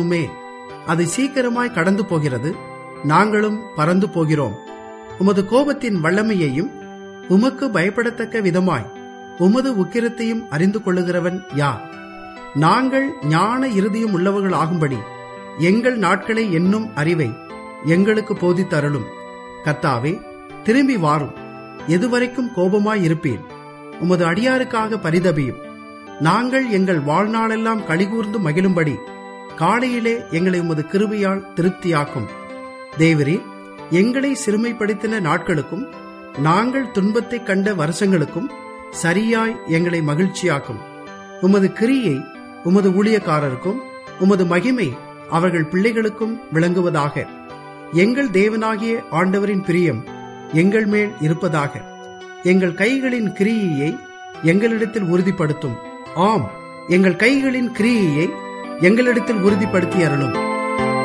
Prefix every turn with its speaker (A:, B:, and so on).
A: காலமுமே அது சீக்கிரமாய் கடந்து போகிறது நாங்களும் பறந்து போகிறோம் உமது கோபத்தின் வல்லமையையும் உமக்கு பயப்படத்தக்க விதமாய் உமது உக்கிரத்தையும் அறிந்து கொள்ளுகிறவன் யார் நாங்கள் ஞான இறுதியும் உள்ளவர்கள் ஆகும்படி எங்கள் நாட்களை என்னும் அறிவை எங்களுக்கு போதித்தருளும் கர்த்தாவே திரும்பி வாரும் எதுவரைக்கும் கோபமாய் இருப்பீர் உமது அடியாருக்காக பரிதபியும் நாங்கள் எங்கள் வாழ்நாளெல்லாம் கழிகூர்ந்து மகிழும்படி காலையிலே எங்களை உமது கிருபையால் திருப்தியாக்கும் தேவரே எங்களை சிறுமைப்படுத்தின நாட்களுக்கும் நாங்கள் துன்பத்தை கண்ட வருஷங்களுக்கும் சரியாய் எங்களை மகிழ்ச்சியாக்கும் உமது கிரியை உமது ஊழியக்காரருக்கும் உமது மகிமை அவர்கள் பிள்ளைகளுக்கும் விளங்குவதாக எங்கள் தேவனாகிய ஆண்டவரின் பிரியம் எங்கள் மேல் இருப்பதாக எங்கள் கைகளின் கிரியையை எங்களிடத்தில் உறுதிப்படுத்தும் ஆம் எங்கள் கைகளின் கிரியையை எங்களிடத்தில் உறுதிப்படுத்தி அருளும்